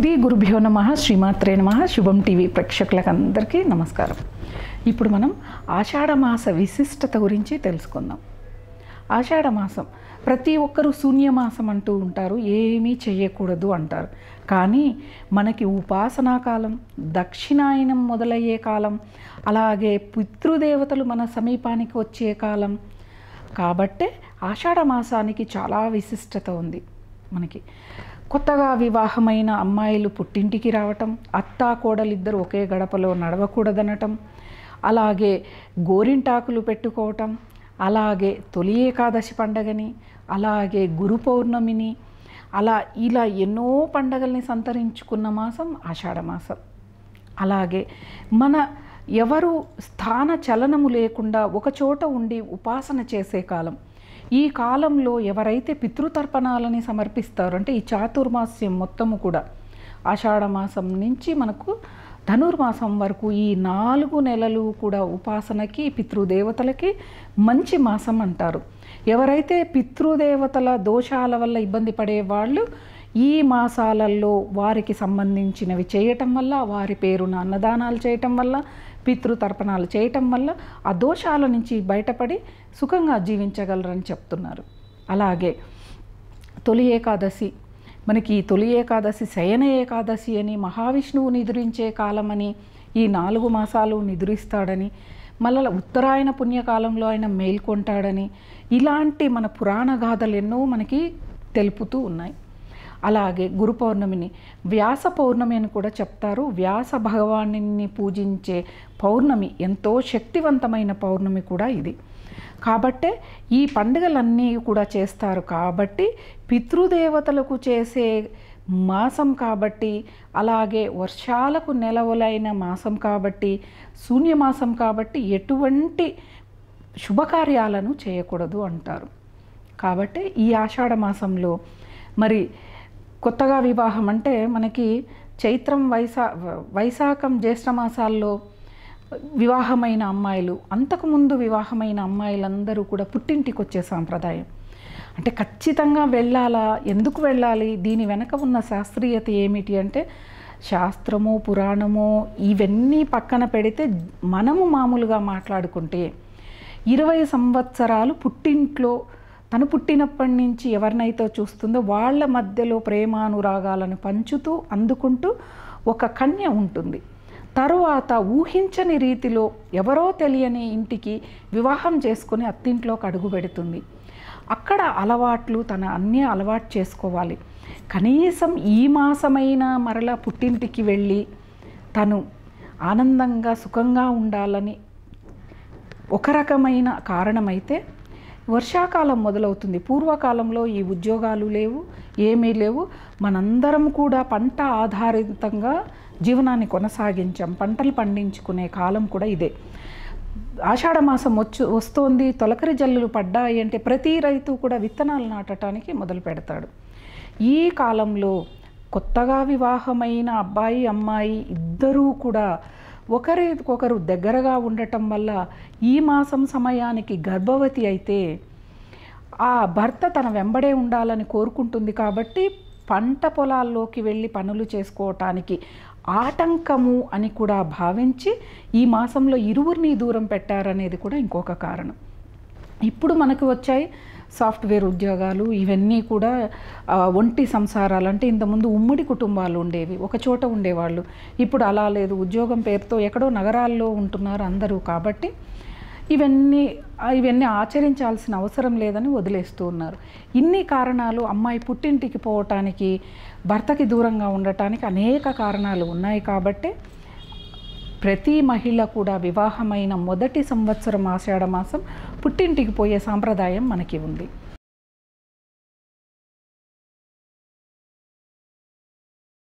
శ్రీ గురుభ్యో నమ శ్రీమాత్రే నమ శుభం టీవీ ప్రేక్షకులకు అందరికీ నమస్కారం ఇప్పుడు మనం ఆషాఢమాస విశిష్టత గురించి తెలుసుకుందాం ఆషాఢమాసం ప్రతి ఒక్కరూ శూన్యమాసం అంటూ ఉంటారు ఏమీ చేయకూడదు అంటారు కానీ మనకి ఉపాసనా కాలం దక్షిణాయనం మొదలయ్యే కాలం అలాగే పితృదేవతలు మన సమీపానికి వచ్చే కాలం కాబట్టే ఆషాఢ మాసానికి చాలా విశిష్టత ఉంది మనకి కొత్తగా వివాహమైన అమ్మాయిలు పుట్టింటికి రావటం అత్తా కోడలిద్దరు ఒకే గడపలో నడవకూడదనటం అలాగే గోరింటాకులు పెట్టుకోవటం అలాగే తొలి ఏకాదశి పండగని అలాగే గురు పౌర్ణమిని అలా ఇలా ఎన్నో పండగల్ని సంతరించుకున్న మాసం ఆషాఢ మాసం అలాగే మన ఎవరు స్థాన చలనము లేకుండా ఒక చోట ఉండి ఉపాసన చేసే కాలం ఈ కాలంలో ఎవరైతే పితృతర్పణాలని సమర్పిస్తారో అంటే ఈ చాతుర్మాస్యం మొత్తము కూడా ఆషాఢ మాసం నుంచి మనకు ధనుర్మాసం వరకు ఈ నాలుగు నెలలు కూడా ఉపాసనకి పితృదేవతలకి మంచి మాసం అంటారు ఎవరైతే పితృదేవతల దోషాల వల్ల ఇబ్బంది పడే వాళ్ళు ఈ మాసాలలో వారికి సంబంధించినవి చేయటం వల్ల వారి పేరున అన్నదానాలు చేయటం వల్ల పితృతర్పణాలు చేయటం వల్ల ఆ దోషాల నుంచి బయటపడి సుఖంగా జీవించగలరని చెప్తున్నారు అలాగే తొలి ఏకాదశి మనకి ఈ తొలి ఏకాదశి శయన ఏకాదశి అని మహావిష్ణువు నిద్రించే కాలమని ఈ నాలుగు మాసాలు నిద్రిస్తాడని మళ్ళీ ఉత్తరాయణ పుణ్యకాలంలో ఆయన మేల్కొంటాడని ఇలాంటి మన పురాణ గాథలు ఎన్నో మనకి తెలుపుతూ ఉన్నాయి అలాగే గురు పౌర్ణమిని వ్యాస పౌర్ణమి అని కూడా చెప్తారు వ్యాస భగవాన్ని పూజించే పౌర్ణమి ఎంతో శక్తివంతమైన పౌర్ణమి కూడా ఇది కాబట్టే ఈ పండుగలన్నీ కూడా చేస్తారు కాబట్టి పితృదేవతలకు చేసే మాసం కాబట్టి అలాగే వర్షాలకు నెలవులైన మాసం కాబట్టి శూన్యమాసం కాబట్టి ఎటువంటి శుభకార్యాలను చేయకూడదు అంటారు కాబట్టి ఈ ఆషాఢ మాసంలో మరి కొత్తగా వివాహం అంటే మనకి చైత్రం వైశా వైశాఖం జ్యేష్ఠ మాసాల్లో వివాహమైన అమ్మాయిలు అంతకుముందు వివాహమైన అమ్మాయిలందరూ కూడా పుట్టింటికి వచ్చే సాంప్రదాయం అంటే ఖచ్చితంగా వెళ్ళాలా ఎందుకు వెళ్ళాలి దీని వెనక ఉన్న శాస్త్రీయత ఏమిటి అంటే శాస్త్రము పురాణము ఇవన్నీ పక్కన పెడితే మనము మామూలుగా మాట్లాడుకుంటే ఇరవై సంవత్సరాలు పుట్టింట్లో తను పుట్టినప్పటి నుంచి ఎవరినైతే చూస్తుందో వాళ్ళ మధ్యలో ప్రేమానురాగాలను పంచుతూ అందుకుంటూ ఒక కన్య ఉంటుంది తరువాత ఊహించని రీతిలో ఎవరో తెలియని ఇంటికి వివాహం చేసుకుని అత్తింట్లోకి అడుగు పెడుతుంది అక్కడ అలవాట్లు తన అన్నీ అలవాటు చేసుకోవాలి కనీసం ఈ మాసమైనా మరలా పుట్టింటికి వెళ్ళి తను ఆనందంగా సుఖంగా ఉండాలని ఒక రకమైన కారణమైతే వర్షాకాలం మొదలవుతుంది పూర్వకాలంలో ఈ ఉద్యోగాలు లేవు ఏమీ లేవు మనందరం కూడా పంట ఆధారితంగా జీవనాన్ని కొనసాగించాం పంటలు పండించుకునే కాలం కూడా ఇదే ఆషాఢ మాసం వచ్చు వస్తోంది తొలకరి జల్లులు పడ్డాయి అంటే ప్రతి రైతు కూడా విత్తనాలు నాటడానికి మొదలు పెడతాడు ఈ కాలంలో కొత్తగా వివాహమైన అబ్బాయి అమ్మాయి ఇద్దరూ కూడా ఒకరికొకరు దగ్గరగా ఉండటం వల్ల ఈ మాసం సమయానికి గర్భవతి అయితే ఆ భర్త తన వెంబడే ఉండాలని కోరుకుంటుంది కాబట్టి పంట పొలాల్లోకి వెళ్ళి పనులు చేసుకోవటానికి ఆటంకము అని కూడా భావించి ఈ మాసంలో ఇరువురిని దూరం పెట్టారనేది కూడా ఇంకొక కారణం ఇప్పుడు మనకు వచ్చాయి సాఫ్ట్వేర్ ఉద్యోగాలు ఇవన్నీ కూడా ఆ, ఒంటి సంసారాలు అంటే ఇంతకుముందు ఉమ్మడి కుటుంబాలు ఉండేవి ఒక చోట ఉండేవాళ్ళు ఇప్పుడు అలా లేదు ఉద్యోగం పేరుతో ఎక్కడో నగరాల్లో ఉంటున్నారు అందరూ కాబట్టి ఇవన్నీ ఆ, ఇవన్నీ ఆచరించాల్సిన అవసరం లేదని వదిలేస్తూ ఉన్నారు ఇన్ని కారణాలు అమ్మాయి పుట్టింటికి పోవటానికి భర్తకి దూరంగా ఉండటానికి అనేక కారణాలు ఉన్నాయి కాబట్టి ప్రతి మహిళ కూడా వివాహమైన మొదటి సంవత్సరం ఆషాఢ మాసం పుట్టింటికి పోయే సాంప్రదాయం మనకి ఉంది